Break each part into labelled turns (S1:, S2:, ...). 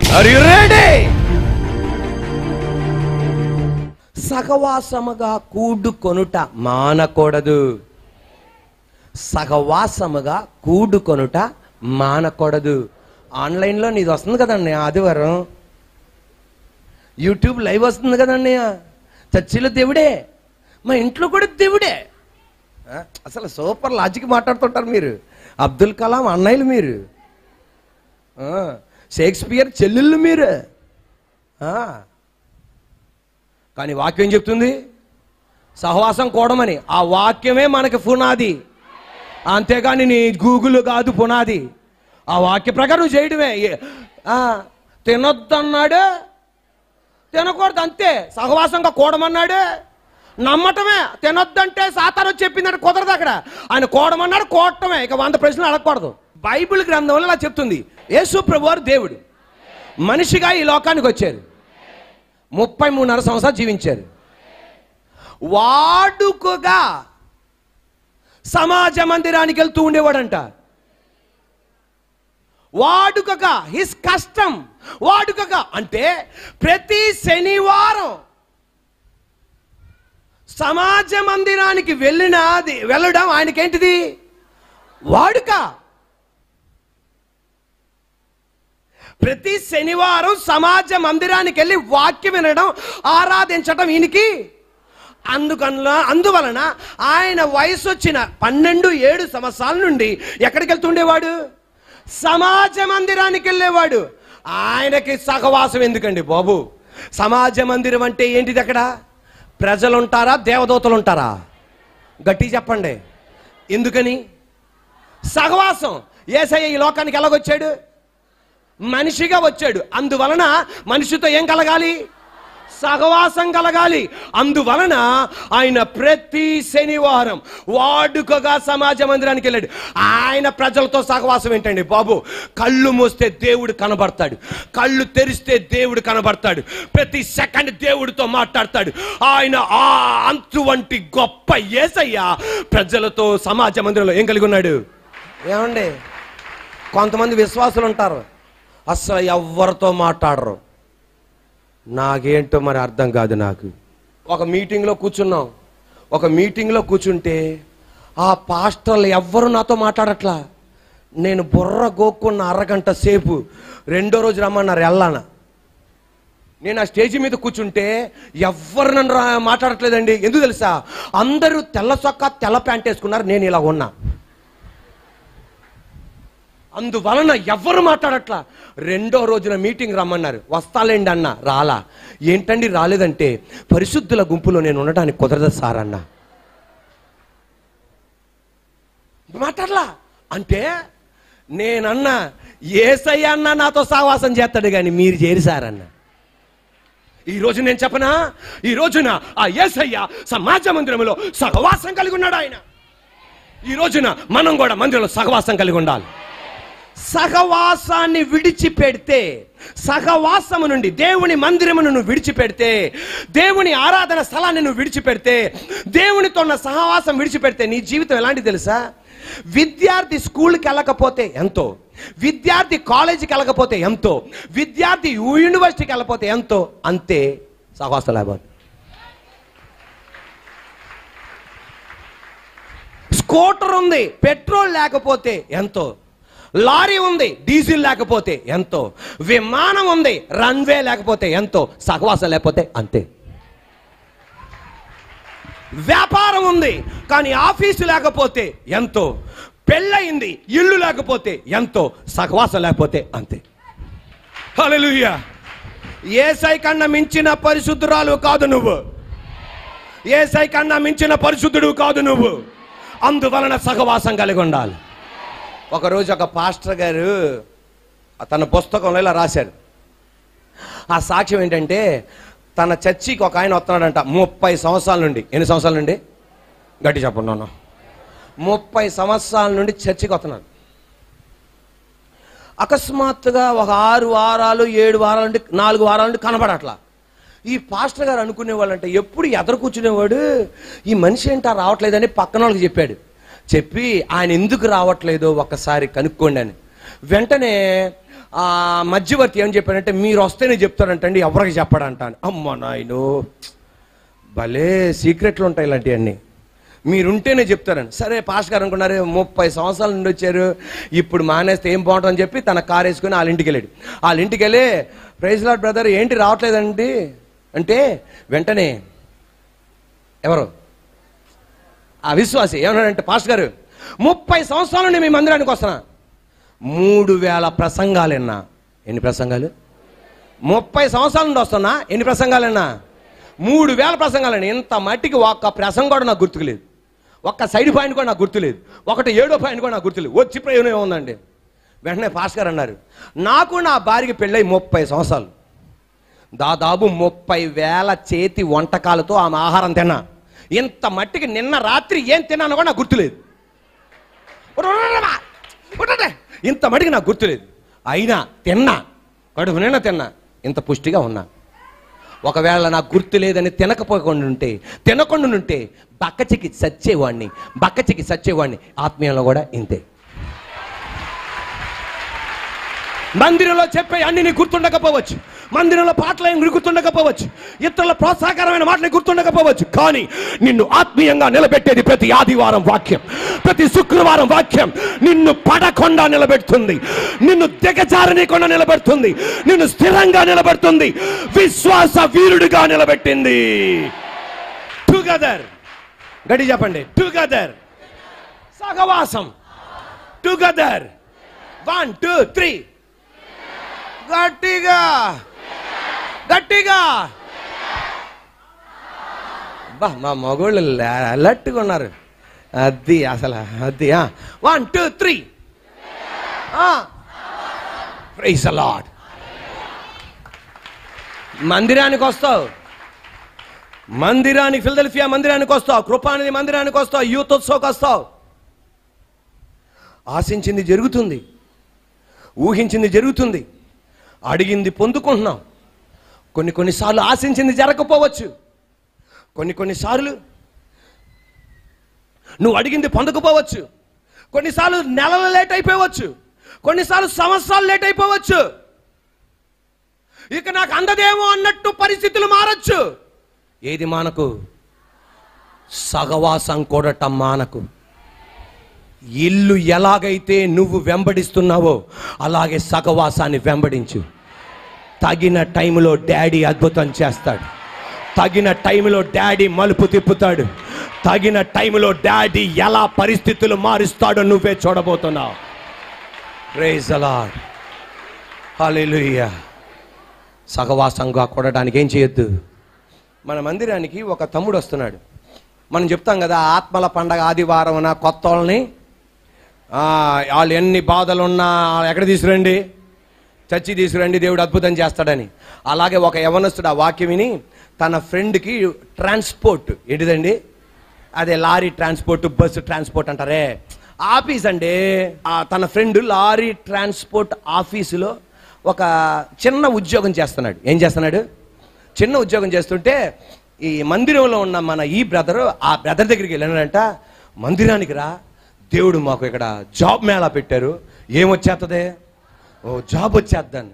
S1: Are you ready సహవాసముగా కూడుకొనుట మానకూడదు సహవాసముగా కూడుకొనుట మానకూడదు ఆన్లైన్లో నీది వస్తుంది కదండి ఆదివారం యూట్యూబ్ లైవ్ వస్తుంది కదండి చర్చిలో దేవుడే మా ఇంట్లో కూడా దేవుడే ఆ, అసలు సూపర్ లాజిక్ మాట్లాడుతుంటారు మీరు అబ్దుల్ కలాం అన్నయ్యలు మీరు ఆ, షేక్స్పియర్ చెల్లెళ్ళు మీరు ఆ. కానీ వాక్యం చెప్తుంది సహవాసం కూడమని ఆ వాక్యమే మనకి పునాది అంతేగాని నీ గూగుల్ కాదు పునాది ఆ వాక్య ప్రకారం నువ్వు చేయడమే ఏ- ఆ, తినొద్దన్నాడు తినకూడదు అంతే సహవాసంగా కూడమన్నాడు నమ్మటమే తినొద్దంటే సాతాను చెప్పిందంటే కుదరదు అక్కడ ఆయన కూడమన్నాడు కూడటమే ఇక వంద ప్రశ్నలు అడగకూడదు బైబిల్ గ్రంథంలో ఇలా చెప్తుంది యేసు ప్రభు వారు దేవుడు మనిషిగా ఈ లోకానికి వచ్చారు ముప్పై మూడున్నర సంవత్సరాలు జీవించారు వాడుకగా సమాజ మందిరానికి వెళ్తూ ఉండేవాడంట వాడుకగా హిస్ కష్టం వాడుకగా అంటే ప్రతి శనివారం సమాజ మందిరానికి వెళ్ళినది వెళ్ళడం ఆయనకేంటిది వాడుక ప్రతి శనివారం సమాజ మందిరానికి వెళ్ళి వాక్యం వినడం ఆరాధించడం ఈయనకి అందుకన అందువలన ఆయన వయసు వచ్చిన పన్నెండు ఏడు సంవత్సరాల నుండి ఎక్కడికి వెళ్తుండేవాడు సమాజ మందిరానికి వెళ్ళేవాడు ఆయనకి సహవాసం ఎందుకండి బాబు సమాజ మందిరం అంటే ఏంటిది అక్కడ ప్రజలు ఉంటారా దేవదూతలు ఉంటారా గట్టి చెప్పండి ఎందుకని సహవాసం ఏసయ్య ఈ లోకానికి ఎలాగొచ్చాడు మనిషిగా వచ్చాడు అందువలన మనిషితో ఏం కలగాలి సహవాసం కలగాలి అందువలన ఆయన ప్రతి శనివారం వాడుకగా సమాజ మందిరానికి వెళ్ళాడు ఆయన ప్రజలతో సహవాసం ఏంటండి బాబు కళ్ళు మూస్తే దేవుడు కనబడతాడు కళ్ళు తెరిస్తే దేవుడు కనబడతాడు ప్రతి సెకండ్ దేవుడితో మాట్లాడతాడు ఆయన ఆ అంతు వంటి గొప్ప ఏసయ్య ప్రజలతో సమాజ మందిరంలో ఏం కలిగి ఉన్నాడు ఏమండి కొంతమంది విశ్వాసులు ఉంటారు అసలు ఎవరితో మాట్లాడరు నాకేంటో మరి అర్థం కాదు నాకు ఒక మీటింగ్లో కూర్చున్నాం ఒక మీటింగ్లో కూర్చుంటే ఆ పాస్టర్లు ఎవ్వరు నాతో మాట్లాడట్లా నేను బుర్ర గోక్కున్న అరగంట సేపు రెండో రోజు రమ్మన్నారు వెళ్ళాన నేను ఆ స్టేజ్ మీద కూర్చుంటే ఎవ్వరు నన్ను రా- మాట్లాడట్లేదండి ఎందుకు తెలుసా అందరూ తెల్ల చొక్కా తెల్ల ప్యాంట్ వేసుకున్నారు నేను ఇలా ఉన్నా అందువలన ఎవ్వరు మాట్లాడట్లా రెండో రోజున మీటింగ్ రమ్మన్నారు వస్తాలేండి అన్న రాలా ఏంటండి రాలేదంటే పరిశుద్ధుల గుంపులో నేను ఉండడానికి కుదరదు సార్ అన్న మాట్లాడలా అంటే నేనన్నా ఏసయ్య అన్న నాతో సావాసం చేస్తాడు కానీ మీరు చేరి సార్ అన్న ఈ రోజు నేను చెప్పనా ఈ రోజున ఆ ఏసయ్య సమాజ మందిరంలో సహవాసం కలిగి ఉన్నాడు ఆయన ఈ రోజున మనం కూడా మందిరంలో సహవాసం కలిగి ఉండాలి సహవాసాన్ని విడిచిపెడితే సహవాసము నుండి దేవుని మందిరమును నువ్వు విడిచిపెడితే దేవుని ఆరాధన స్థలాన్ని నువ్వు విడిచిపెడితే దేవునితో ఉన్న సహవాసం విడిచిపెడితే నీ జీవితం ఎలాంటి తెలుసా విద్యార్థి స్కూల్కి వెళ్ళకపోతే ఎంతో విద్యార్థి కాలేజీకి వెళ్ళకపోతే ఎంతో విద్యార్థి యూనివర్సిటీకి వెళ్ళకపోతే ఎంతో అంతే సహవాసం లేకపోతే స్కూటర్ ఉంది పెట్రోల్ లేకపోతే ఎంతో లారీ ఉంది డీజిల్ లేకపోతే ఎంతో విమానం ఉంది రన్వే లేకపోతే ఎంతో సహవాసం లేకపోతే అంతే వ్యాపారం ఉంది కానీ ఆఫీసు లేకపోతే ఎంతో పెళ్ళయింది ఇల్లు లేకపోతే ఎంతో సహవాసం లేకపోతే అంతే హల్లెలూయా ఏసై కన్నా మించిన పరిశుద్ధురాలు కాదు నువ్వు ఏసై కన్నా మించిన పరిశుద్ధుడు కాదు నువ్వు అందువలన సహవాసం కలిగి ఉండాలి ఒకరోజు ఒక పాస్టర్ గారు తన పుస్తకంలో ఇలా రాశారు ఆ సాక్ష్యం ఏంటంటే తన చర్చికి ఒక ఆయన వస్తున్నాడంట ముప్పై సంవత్సరాల నుండి ఎన్ని సంవత్సరాల నుండి గట్టి చెప్పండి నాన్న ముప్పై సంవత్సరాల నుండి చర్చికి వస్తున్నాడు అకస్మాత్తుగా ఒక ఆరు వారాలు ఏడు వారాల నుండి నాలుగు వారాల నుండి కనబడట్లా ఈ పాస్టర్ గారు అనుకునేవాళ్ళంటే ఎప్పుడు ఎదరు కూర్చునేవాడు ఈ మనిషి ఏంటా రావట్లేదని పక్కన వాళ్ళకి చెప్పాడు చెప్పి ఆయన ఎందుకు రావట్లేదో ఒక్కసారి కనుక్కోండి అని వెంటనే ఆ మధ్యవర్తి ఏం చెప్పాడంటే మీరు వస్తేనే చెప్తారంటండి ఎవరికి చెప్పడంట అని అమ్మ నాయను భలే సీక్రెట్లు ఉంటాయి ఇలాంటివన్నీ మీరుంటేనే చెప్తారని సరే పాస్ గారు అనుకున్నారు ముప్పై సంవత్సరాల నుండి వచ్చారు ఇప్పుడు మానేస్తే ఏం బాగుంటుందని చెప్పి తన కార్ వేసుకుని వాళ్ళ ఇంటికి వెళ్ళాడు వాళ్ళ ఇంటికి వెళ్ళి ప్రైజ్ లాడ్ బ్రదర్ ఏంటి రావట్లేదండి అంటే వెంటనే ఎవరు ఆ విశ్వాసి ఏమన్నాడంటే పాస్ గారు ముప్పై సంవత్సరాల నుండి మీ మందిరానికి వస్తున్నా మూడు వేల ప్రసంగాలు విన్నా ఎన్ని ప్రసంగాలు ముప్పై సంవత్సరాల నుండి వస్తున్నా ఎన్ని ప్రసంగాలు విన్నా మూడు వేల ప్రసంగాలండి ఇంత మట్టికి ఒక్క ప్రసంగం కూడా నాకు గుర్తుకులేదు ఒక్క సైడ్ పాయింట్ కూడా నాకు గుర్తులేదు ఒకటి ఏడో పాయింట్ కూడా నాకు గుర్తులేదు వచ్చి ప్రయోజనం ఏముందండి వెంటనే పాస్ గారు అన్నారు నాకు నా భార్యకి పెళ్ళై ముప్పై సంవత్సరాలు దాదాపు ముప్పై వేల చేతి వంటకాలతో ఆమె ఆహారం తిన్నా ఇంత మట్టికి నిన్న రాత్రి ఏం తిన్నానో కూడా నాకు గుర్తులేదు ఉండండి. ఇంత మటుకు నాకు గుర్తులేదు అయినా తిన్నా కడుపు నిన్న తిన్నా ఇంత పుష్టిగా ఉన్నా ఒకవేళ నాకు గుర్తు లేదని తినకపోకుండా ఉంటే తినకుండా ఉంటే బక్కచికి సచ్చేవాడిని బక్కచికి సచ్చేవాడిని ఆత్మీయంలో కూడా ఇంతే మందిరంలో చెప్పే అన్ని నీకు గుర్తుండకపోవచ్చు మందిరంలో పాటలు ఏం గుర్తుండకపోవచ్చు ఇతరుల ప్రోత్సాహకరమైన మాటలు గుర్తుండకపోవచ్చు కానీ నిన్ను ఆత్మీయంగా నిలబెట్టేది ప్రతి ఆదివారం వాక్యం ప్రతి శుక్రవారం వాక్యం నిన్ను పడకుండా నిలబెడుతుంది నిన్ను దిగజారనీయకుండా నిలబెడుతుంది నిన్ను స్థిరంగా నిలబెడుతుంది విశ్వాస వీరుడిగా నిలబెట్టింది టుగెదర్ గడి చెప్పండి టుగెదర్ సహవాసం టుగెదర్ వన్ టూ త్రీ గట్టిగా గట్టిగా బా మా మగోళ్ళు అలర్ట్గా ఉన్నారు అది అసలు అది one two three praise Lord మందిరానికి వస్తావు మందిరానికి ఫిల్దెల్ఫియా మందిరానికి వస్తావు కృపానిధి మందిరానికి వస్తావు యూత్ ఉత్సవకు వస్తావు ఆశించింది జరుగుతుంది ఊహించింది జరుగుతుంది అడిగింది పొందుకుంటున్నాం కొన్ని కొన్నిసార్లు ఆశించింది జరగకపోవచ్చు కొన్ని కొన్నిసార్లు నువ్వు అడిగింది పొందకపోవచ్చు కొన్నిసార్లు నెలలు లేట్ అయిపోవచ్చు కొన్నిసార్లు సంవత్సరాలు లేట్ అయిపోవచ్చు ఇక నాకు అందదేమో అన్నట్టు పరిస్థితులు మారచ్చు ఏది మానకు సగవాసం కూడటం మానకు ఇల్లు ఎలాగైతే నువ్వు వెంబడిస్తున్నావో అలాగే సగవాసాన్ని వెంబడించు తగిన టైంలో డాడీ అద్భుతం చేస్తాడు తగిన టైంలో డాడీ మలుపు తిప్పుతాడు తగిన టైంలో డాడీ ఎలా పరిస్థితులు మారుస్తాడో నువ్వే చూడబోతున్నావు ప్రైజ్ అలాడ్ హల్లెలూయా సహవాసంగా కొడడానికి ఏం చేయొద్దు మన మందిరానికి ఒక తమ్ముడు వస్తున్నాడు మనం చెప్తాం కదా ఆత్మల పండగ ఆదివారం కొత్త వాళ్ళని ఆ, వాళ్ళు ఎన్ని బాధలు ఉన్నా ఎక్కడ తీసుకురండి చర్చి తీసుకురండి దేవుడు అద్భుతం చేస్తాడని అలాగే ఒక యవనస్తుడు ఆ వాక్యం విని తన ఫ్రెండ్కి ట్రాన్స్పోర్ట్ ఏంటిదండి అదే లారీ ట్రాన్స్పోర్ట్ బస్సు ట్రాన్స్పోర్ట్ అంటారే ఆఫీస్ అండి ఆ తన ఫ్రెండ్ లారీ ట్రాన్స్పోర్ట్ ఆఫీసులో ఒక చిన్న ఉద్యోగం చేస్తున్నాడు ఏం చేస్తున్నాడు చిన్న ఉద్యోగం చేస్తుంటే ఈ మందిరంలో ఉన్న మన ఈ బ్రదరు ఆ బ్రదర్ దగ్గరికి వెళ్ళాడంట మందిరానికి రా దేవుడు మాకు ఇక్కడ జాబ్ మేళా పెట్టారు ఏమొచ్చేస్తుంది ఓ జాబ్ వచ్చేద్దాను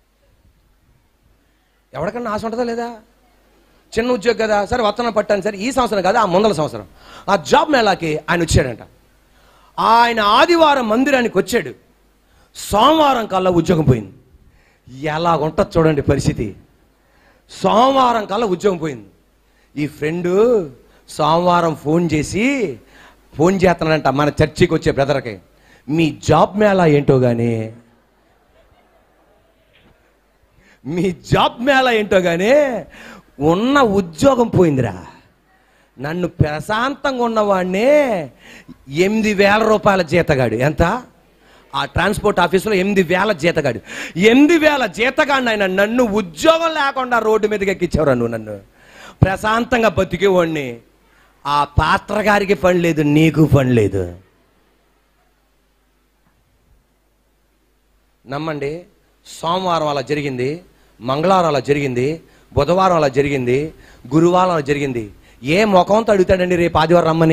S1: ఎవరికన్నా ఆశ ఉంటుందా లేదా చిన్న ఉద్యోగం కదా సరే వత్తనం పట్టాను సరే ఈ సంవత్సరం కదా ఆ ముందల సంవత్సరం ఆ జాబ్ మేళాకి ఆయన వచ్చాడంట ఆయన ఆదివారం మందిరానికి వచ్చాడు సోమవారం కల్లా ఉద్యోగం పోయింది ఎలా ఉంటుంది చూడండి పరిస్థితి సోమవారం కల్లా ఉద్యోగం పోయింది ఈ ఫ్రెండు సోమవారం ఫోన్ చేసి ఫోన్ చేస్తున్నాడంట మన చర్చికి వచ్చే బ్రదర్కి మీ జాబ్ మేళా ఏంటో కానీ మీ జాబ్ మేళా ఏంటో కానీ ఉన్న ఉద్యోగం పోయిందిరా నన్ను ప్రశాంతంగా ఉన్నవాడిని ఎనిమిది వేల రూపాయల జీతగాడు ఎంత ఆ ట్రాన్స్పోర్ట్ ఆఫీసులో ఎనిమిది వేల జీతగాడు ఎనిమిది వేల జీతగాడిని ఆయన నన్ను ఉద్యోగం లేకుండా రోడ్డు మీదకి ఎక్కించావురా నువ్వు నన్ను ప్రశాంతంగా బతికేవాడిని ఆ పాత్ర గారికి పని లేదు నీకు పని లేదు నమ్మండి సోమవారం అలా జరిగింది మంగళవారం అలా జరిగింది బుధవారం అలా జరిగింది గురువారం అలా జరిగింది ఏ ముఖంతో అడుగుతాడండి రేపు ఆదివారం రమ్మని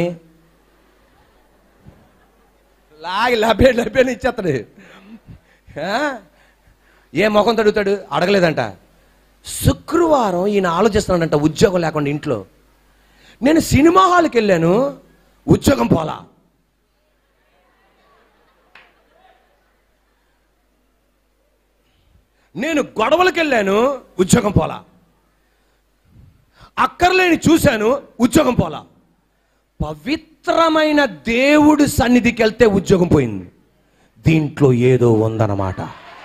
S1: లాగి లభే లభేని ఇచ్చేస్తాడు ఆ? ఏ ముఖం తడుగుతాడు అడగలేదంట శుక్రవారం ఈయన ఆలోచిస్తున్నాడంట ఉద్యోగం లేకుండా ఇంట్లో నేను సినిమా హాల్కి వెళ్ళాను ఉద్యోగం పోలా నేను గొడవలకు వెళ్ళాను ఉద్యోగం పోలా అక్కర్లేని చూశాను ఉద్యోగం పోలా పవిత్రమైన దేవుడి సన్నిధికి వెళ్తే ఉద్యోగం పోయింది దీంట్లో ఏదో ఉందన్నమాట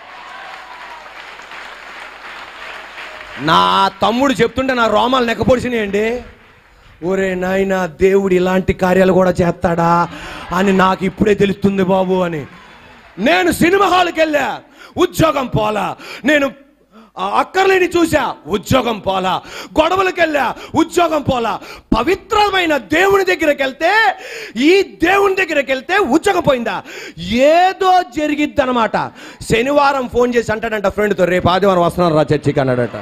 S1: నా తమ్ముడు చెప్తుంటే నా రోమాలు నెక్కపొడిచినాయండి ఒరే నాయన దేవుడు ఇలాంటి కార్యాలు కూడా చేస్తాడా అని నాకు ఇప్పుడే తెలుస్తుంది బాబు అని నేను సినిమా హాల్కి వెళ్ళా ఉద్యోగం పోలా నేను ఆ అక్కర్లేని చూసా ఉద్యోగం పోలా గొడవలకు వెళ్ళా ఉద్యోగం పోలా పవిత్రమైన దేవుని దగ్గరికి వెళ్తే ఈ దేవుని దగ్గరికి వెళ్తే ఉద్యోగం పోయిందా ఏదో జరిగిద్ది అనమాట శనివారం ఫోన్ చేసి అంటాడంట ఫ్రెండ్తో రేపు ఆదివారం వస్తున్నాను రా చర్చికి అన్నాడట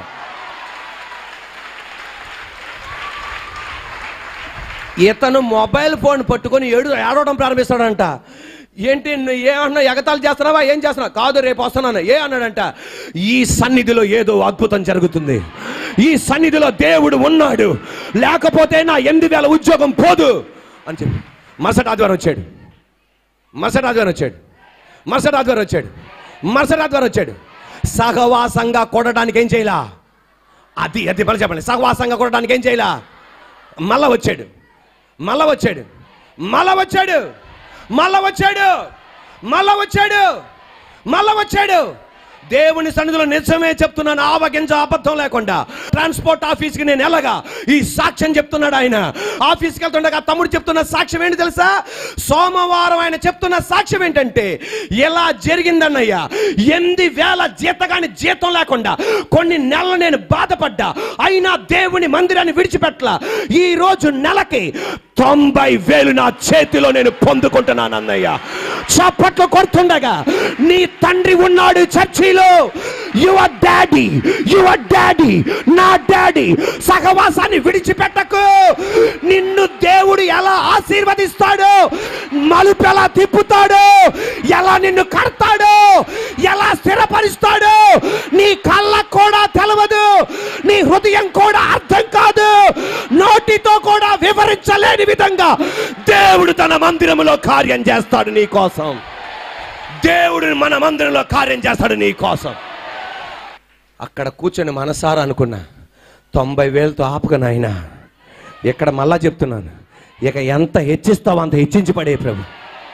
S1: ఇతను మొబైల్ ఫోన్ పట్టుకొని ఏడు ఏడవడం ప్రారంభిస్తాడంట ఏంటి నువ్వు ఏమన్నా ఎగతాలు చేస్తున్నావా ఏం చేస్తున్నావు కాదు రేపు వస్తున్నాను ఏ అన్నాడంట ఈ సన్నిధిలో ఏదో అద్భుతం జరుగుతుంది ఈ సన్నిధిలో దేవుడు ఉన్నాడు లేకపోతే నా ఎనిమిది వేల ఉద్యోగం పోదు అని చెప్పి మరుసటి ఆదివారం వచ్చాడు మరుసటి ఆదివారం వచ్చాడు మరుసటి ఆదివారం వచ్చాడు మరుసటి ఆదివారం వచ్చాడు సహవాసంగా కొడడానికి ఏం చేయలా అది అది బలి చెప్పండి సహవాసంగా కొడడానికి ఏం చేయలా మళ్ళా వచ్చాడు మళ్ళా వచ్చాడు మళ్ళా వచ్చాడు మళ్ళా వచ్చాడు మళ్ళా వచ్చాడు మళ్ళా వచ్చాడు దేవుని సన్నిధిలో నిజమే చెప్తున్నాను ఆవగింజ అబద్ధం లేకుండా ట్రాన్స్పోర్ట్ ఆఫీస్కి నేను ఎలాగా ఈ సాక్ష్యం చెప్తున్నాడు ఆయన ఆఫీస్కి వెళ్తుండగా తమ్ముడు చెప్తున్న సాక్ష్యం ఏంటి తెలుసా సోమవారం ఆయన చెప్తున్న సాక్ష్యం ఏంటంటే ఎలా జరిగిందన్నయ్యా ఎనిమిది వేల జీతగాని జీతం లేకుండా కొన్ని నెలలు నేను బాధపడ్డా అయినా దేవుని మందిరాన్ని విడిచిపెట్టల ఈ రోజు నెలకి తొంభై వేలు నా చేతిలో నేను పొందుకుంటున్నాను అన్నయ్య చప్పట్లు కొడుతుండగా నీ తండ్రి ఉన్నాడు చర్చిలో యువర్ డాడీ యువర్ డాడీ నా డాడీ సహవాసాన్ని విడిచిపెట్టకు నిన్ను దేవుడు ఎలా ఆశీర్వదిస్తాడు మలుపు ఎలా తిప్పుతాడు ఎలా నిన్ను కడతాడు ఎలా స్థిరపరుస్తాడు నీ కళ్ళకు కూడా తెలవదు నీ హృదయం కూడా అర్థం కాదు నోటితో కూడా వివరించలేని విధంగా దేవుడు తన మందిరములో కార్యం చేస్తాడు నీ కోసం దేవుడు మన మందిరంలో కార్యం చేస్తాడు నీ కోసం అక్కడ కూర్చొని మనసారా అనుకున్నా తొంభై వేలతో ఆపుక నాయన ఇక్కడ మళ్ళా చెప్తున్నాను ఇక ఎంత హెచ్చిస్తావో అంత హెచ్చించి పడే ప్రభు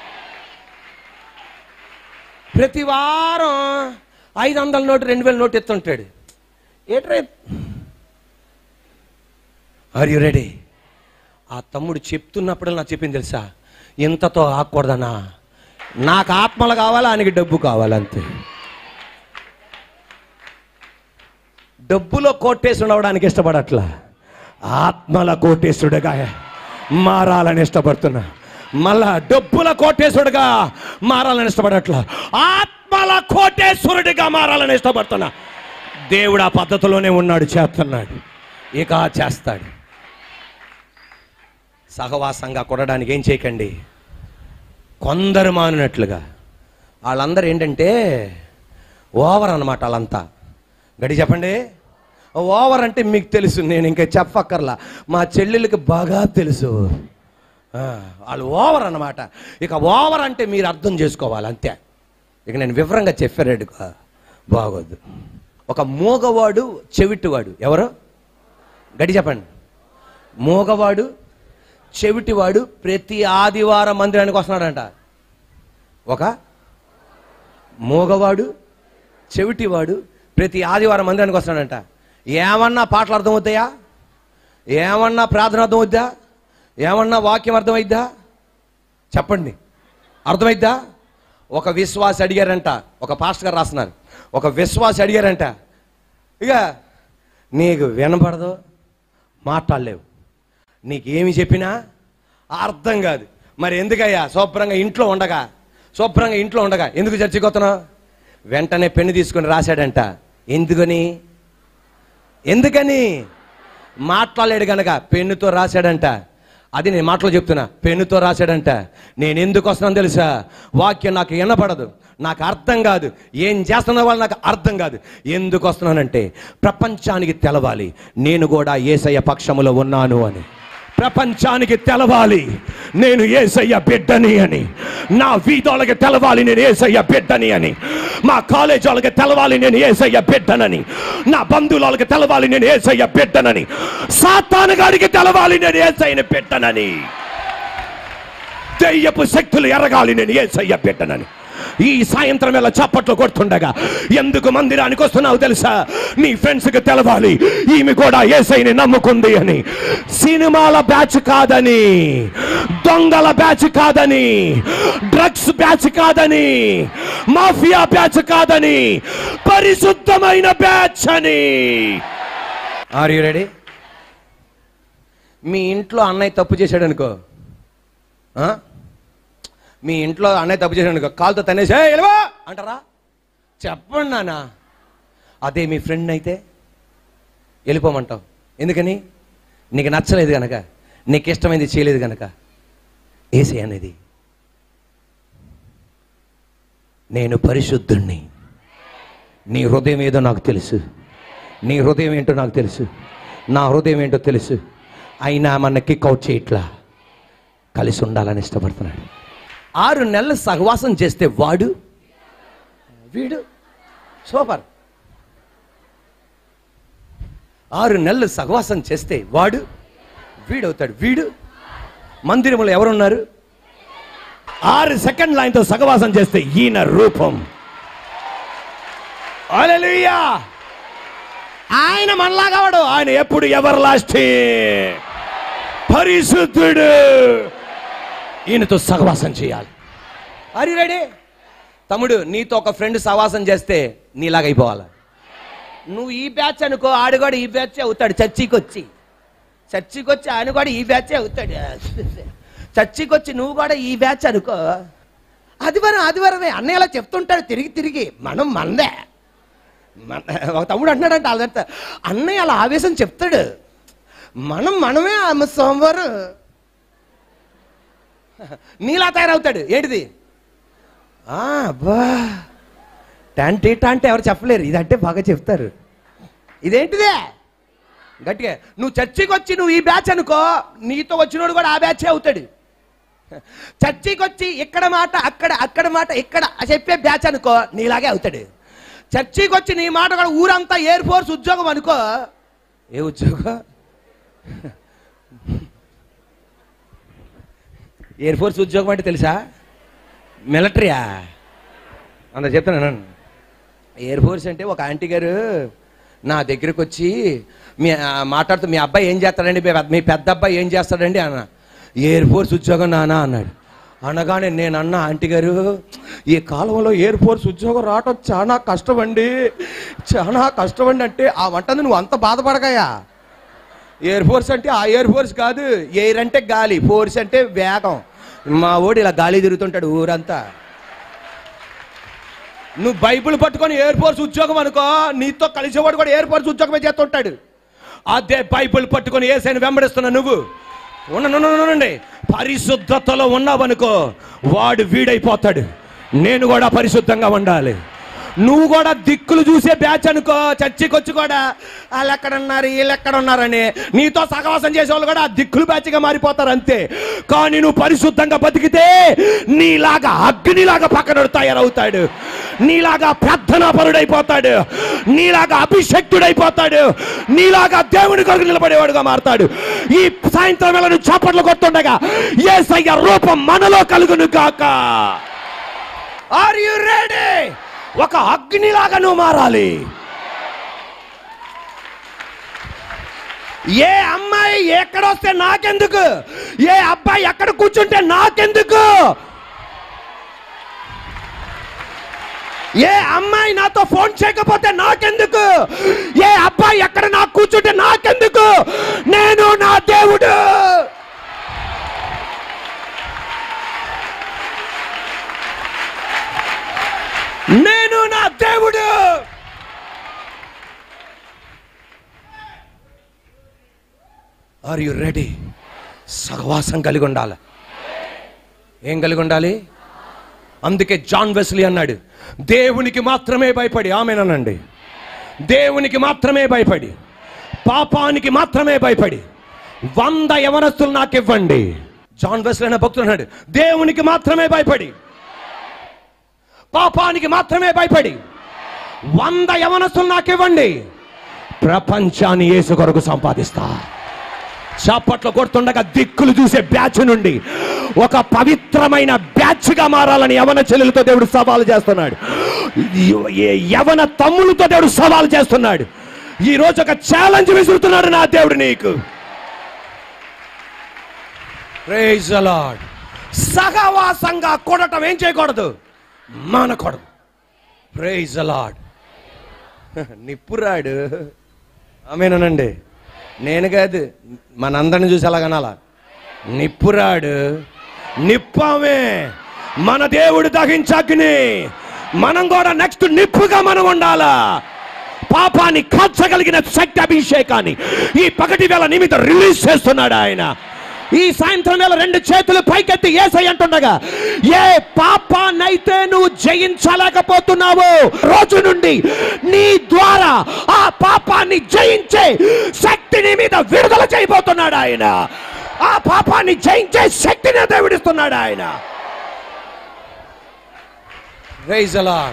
S1: ప్రతి వారం ఐదు వందల నోటు రెండు వేల నోటు ఎత్తుంటాడు ఏట్రే ఆర్ యు రెడీ ఆ తమ్ముడు చెప్తున్నప్పుడు నాకు చెప్పింది తెలుసా ఇంతతో ఆకూడదనా నాకు ఆత్మలు కావాలా ఆయనకి డబ్బు కావాలంతే డబ్బులో కోటేసి ఉండవడానికి ఇష్టపడట్లా ఆత్మల కోటేశుడుగా మారాలని ఇష్టపడుతున్నా మళ్ళా డబ్బుల కోటేశుడుగా మారాలని ఇష్టపడట్లా ఆత్మల కోటేశ్వరుడిగా మారాలని ఇష్టపడుతున్నా దేవుడు ఆ పద్ధతిలోనే ఉన్నాడు చేస్తున్నాడు ఇక చేస్తాడు సహవాసంగా కొనడానికి ఏం చేయకండి కొందరు మానునట్లుగా వాళ్ళందరూ ఏంటంటే ఓవర్ అన్నమాట వాళ్ళంతా గడి చెప్పండి ఓవర్ అంటే మీకు తెలుసు నేను ఇంకా చెప్పక్కర్లా మా చెల్లెళ్ళకి బాగా తెలుసు ఆ, వాళ్ళు ఓవర్ అన్నమాట ఇక ఓవర్ అంటే మీరు అర్థం చేసుకోవాలి అంతే ఇక నేను వివరంగా చెప్పాడు బాగోద్దు ఒక మూగవాడు చెవిటివాడు ఎవరు గడి చెప్పండి మూగవాడు చెవిటివాడు ప్రతి ఆదివారం మందిరానికి వస్తున్నాడంట ఒక మూగవాడు చెవిటివాడు ప్రతి ఆదివారం మందిరానికి వస్తున్నాడంట ఏమన్నా పాటలు అర్థమవుతాయా ఏమన్నా ప్రార్థన అర్థమవుద్దా ఏమన్నా వాక్యం అర్థమైద్దా చెప్పండి అర్థమైద్దా ఒక విశ్వాసి అడిగారంట ఒక పాస్టర్ గారు రాస్తున్నారు ఒక విశ్వాసి అడిగారంట ఇక నీకు వినపడదు మాట్లాడలేవు నీకేమి చెప్పినా అర్థం కాదు మరి ఎందుకయ్యా శుభ్రంగా ఇంట్లో ఉండగా శుభ్రంగా ఇంట్లో ఉండగా ఎందుకు చర్చికి వస్తున్నావు వెంటనే పెన్ను తీసుకొని రాశాడంట ఎందుకని ఎందుకని మాట్లాడలేడు గనక పెన్నుతో రాశాడంట అది నేను మాటలు చెప్తున్నా పెన్నుతో రాశాడంట నేను ఎందుకు వస్తున్నాను తెలుసా వాక్యం నాకు వినపడదు నాకు అర్థం కాదు ఏం చేస్తున్న వాళ్ళు నాకు అర్థం కాదు ఎందుకు వస్తున్నానంటే ప్రపంచానికి తెలవాలి నేను కూడా ఏసయ్య పక్షములో ఉన్నాను అని ప్రపంచానికి తెలవాలి నేను ఏసయ్య బిడ్డని అని నా వీధోళ్ళకి తెలవాలి నేను ఏసయ్య బిడ్డని అని మా కాలేజ్ వాళ్ళకి తెలవాలి నేను ఏసయ్య బిడ్డనని నా బంధువులకి తెలవాలి నేను ఏసయ్య బిడ్డనని సాతాను గారికి తెలవాలి నేను ఏసయ్యని బిడ్డనని దెయ్యపు శక్తులు ఎరగాలి నేను ఏసయ్య బిడ్డనని ఈ సాయంత్రం వేళ చప్పట్లు కొడుతుండగా ఎందుకు మందిరానికి వస్తున్నావు తెలుసా నీ ఫ్రెండ్స్ కి తెలవాలి ఈమె కూడా ఏసైని నమ్ముకుంది అని సినిమాల బ్యాచ్ కాదని దొంగల బ్యాచ్ కాదని డ్రగ్స్ బ్యాచ్ కాదని మాఫియా బ్యాచ్ కాదని పరిశుద్ధమైన బ్యాచ్ అని ఆర్ యు రెడీ మీ ఇంట్లో అన్నయ్య తప్పు చేశాడు అనుకో ఆ? మీ ఇంట్లో అన్నయ్య తప్పు చేశాడు అనుకో కాలుతో తనేసి "ఏయ్, ఎలవా అంటారా చెప్పండి నాన్న అదే మీ ఫ్రెండ్ అయితే వెళ్ళిపోమంటావు ఎందుకని నీకు నచ్చలేదు కనుక నీకు ఇష్టమైంది చేయలేదు కనుక ఏసే అనేది నేను పరిశుద్ధుణ్ణి నీ హృదయం ఏదో నాకు తెలుసు నీ హృదయం ఏంటో నాకు తెలుసు నా హృదయం ఏంటో తెలుసు అయినా మన కిక్ అవుట్ చేయట్లా కలిసి ఉండాలని ఇష్టపడుతున్నాడు ఆరు నెలలు సహవాసం చేస్తే వాడు వీడు సూపర్ ఆరు నెలలు సహవాసం చేస్తే వాడు వీడవుతాడు వీడు మందిరంలో ఎవరున్నారు ఆరు సెకండ్ లైన్తో సహవాసం చేస్తే ఈయన రూపం హల్లెలూయా ఆయన మనలాగా వాడు ఆయన ఎప్పుడు ఎవరు లాస్ట్ పరిశుద్ధుడు ఈయనతో సహవాసం చేయాలి అరి రెడీ తమ్ముడు నీతో ఒక ఫ్రెండ్ సహవాసం చేస్తే నీలాగా అయిపోవాలి నువ్వు ఈ బ్యాచ్ అనుకో ఆడు కూడా ఈ బ్యాచ్ అవుతాడు చర్చికి వచ్చి చర్చికి వచ్చి ఆయన కూడా ఈ బ్యాచ్ అవుతాడు చర్చికి వచ్చి నువ్వు కూడా ఈ బ్యాచ్ అనుకో ఆదివారం ఆదివారమే అన్నయ్య అలా చెప్తుంటాడు తిరిగి తిరిగి మనం మందే మన ఒక తమ్ముడు అంటున్నాడంట వాళ్ళ అన్నయ్య అలా ఆవేశం చెప్తాడు మనం మనమే ఆమె సోమవారం నీలా తయారవుతాడు ఏంటిది ఆ, అబ్బా టాంటీ అంటే ఎవరు చెప్పలేరు ఇదంటే బాగా చెప్తారు ఇదేంటిదే గట్టిగా నువ్వు చర్చికి వచ్చి నువ్వు ఈ బ్యాచ్ అనుకో నీతో వచ్చినోడు కూడా ఆ బ్యాచే అవుతాడు చర్చికి వచ్చి ఇక్కడ మాట అక్కడ అక్కడ మాట ఇక్కడ చెప్పే బ్యాచ్ అనుకో నీలాగే అవుతాడు చర్చికి వచ్చి నీ మాట కూడా ఊరంతా ఎయిర్ ఫోర్స్ ఉద్యోగం అనుకో ఏ ఉద్యోగం ఎయిర్ ఫోర్స్ ఉద్యోగం అంటే తెలుసా మిలిటరీయా అంత చెప్తాను ఎయిర్ ఫోర్స్ అంటే ఒక ఆంటీ గారు నా దగ్గరకు వచ్చి మీ ఆ, మాట్లాడుతూ మీ అబ్బాయి ఏం చేస్తాడండి మీ పెద్ద- మీ పెద్ద అబ్బాయి ఏం చేస్తాడండి అన్న ఎయిర్ ఫోర్స్ ఉద్యోగం నానా అన్నాడు అనగానే నేను అన్న ఆంటీ గారు ఈ కాలంలో ఎయిర్ ఫోర్స్ ఉద్యోగం రావటం చాలా కష్టం అండి చాలా కష్టం అండి అంటే ఆ వంటది నువ్వు అంత బాధపడగాయా ఎయిర్ ఫోర్స్ అంటే ఆ ఎయిర్ ఫోర్స్ కాదు ఎయిర్ అంటే గాలి ఫోర్స్ అంటే వేగం మా ఓడి ఇలా గాలి తిరుగుతుంటాడు ఊరంతా నువ్వు బైబిల్ పట్టుకొని ఎయిర్ ఫోర్స్ ఉద్యోగం అనుకో నీతో కలిసేవాడు కూడా ఎయిర్ ఫోర్స్ ఉద్యోగమే చేస్తుంటాడు అదే బైబిల్ పట్టుకొని ఏసైని వెంబడిస్తున్నా నువ్వు ఉండండి పరిశుద్ధతలో ఉన్నావనుకో వాడు వీడైపోతాడు నేను కూడా పరిశుద్ధంగా ఉండాలి నువ్వు కూడా దిక్కులు చూసే బ్యాచ్ అనుకో చర్చికి వచ్చి కూడా వాళ్ళు ఎక్కడ ఉన్నారు వీళ్ళు ఎక్కడ ఉన్నారని నీతో సహవాసం చేసే వాళ్ళు కూడా ఆ దిక్కులు బ్యాచ్గా మారిపోతారు అంతే కానీ నువ్వు పరిశుద్ధంగా బతికితే నీలాగా అగ్నిలాగా పక్కన తయారవుతాడు నీలాగా ప్రార్థనా పరుడైపోతాడు నీలాగా అభిషక్తుడైపోతాడు నీలాగా దేవుని కొరకు నిలబడేవాడుగా మారతాడు ఈ సాయంత్రం వేళ నువ్వు చప్పట్లు కొట్టుండగా ఏసయ్య రూపం మనలో కలుగును కాక ఆర్ యు రెడీ ఒక అగ్నిలాగా నువ్వు మారాలి ఏ అమ్మాయి ఎక్కడొస్తే నాకెందుకు ఏ అబ్బాయి ఎక్కడ కూర్చుంటే నాకెందుకు ఏ అమ్మాయి నాతో ఫోన్ చేయకపోతే నాకెందుకు ఏ అబ్బాయి ఎక్కడ నాకు కూర్చుంటే నాకెందుకు నేను నా దేవుడు నేను నా దేవుడు ఆర్ యు రెడీ సహవాసం కలిగి ఉండాలి ఏం కలిగి ఉండాలి అందుకే జాన్ వెస్లీ అన్నాడు దేవునికి మాత్రమే భయపడి ఆమెనండి దేవునికి మాత్రమే భయపడి పాపానికి మాత్రమే భయపడి వంద యవనస్తులు నాకు ఇవ్వండి జాన్ వెస్లీ అనే భక్తుడు అన్నాడు దేవునికి మాత్రమే భయపడి పాపానికి మాత్రమే భయపడి వంద యవనస్తులు నాకు ఇవ్వండి ప్రపంచాన్ని యేసు కొరకు సంపాదిస్తా చప్పట్లు కొడుతుండగా దిక్కులు చూసే బ్యాచ్ నుండి ఒక పవిత్రమైన బ్యాచ్గా మారాలని యవన చెల్లెలతో దేవుడు సవాలు చేస్తున్నాడు ఏ- యవన తమ్ములతో దేవుడు సవాలు చేస్తున్నాడు ఈ రోజు ఒక ఛాలెంజ్ విసురుతున్నాడు నా దేవుడు నీకు Praise the Lord. సహవాసంగా కొడటం ఏం చేయకూడదు మానకూడదు ప్రైజ్ అలాడ్ నిప్పురాడు ఆమెనండి నేను కాదు మనందరిని చూసి ఎలాగనాలా నిప్పురాడు నిప్పామే మన దేవుడు దహించగ్ని మనం కూడా నెక్స్ట్ నిప్పుగా మనం ఉండాలా పాపాన్ని కాల్చగలిగిన శక్తి అభిషేకాన్ని ఈ పగటి వేళ నిమిత్తం రిలీజ్ చేస్తున్నాడు ఆయన ఈ సాయంత్రం వేళ రెండు చేతులు పైకెత్తి ఏసై అంటుండగా ఏ పాపాన్నైతే నువ్వు జయించలేకపోతున్నావో రోజు నుండి నీ ద్వారా ఆ పాపాన్ని జయించే శక్తిని మీద విడుదల చేయబోతున్నాడు ఆయన ఆ పాపాన్ని జయించే శక్తిని దేవుడిస్తున్నాడు ఆయన Praise the Lord.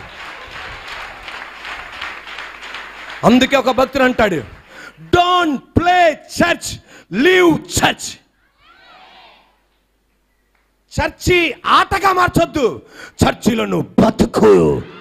S1: అందుకే ఒక భక్తుడు అంటాడు don't play church live church చర్చి ఆటగా మార్చొద్దు చర్చిలో నువ్వు బతుకు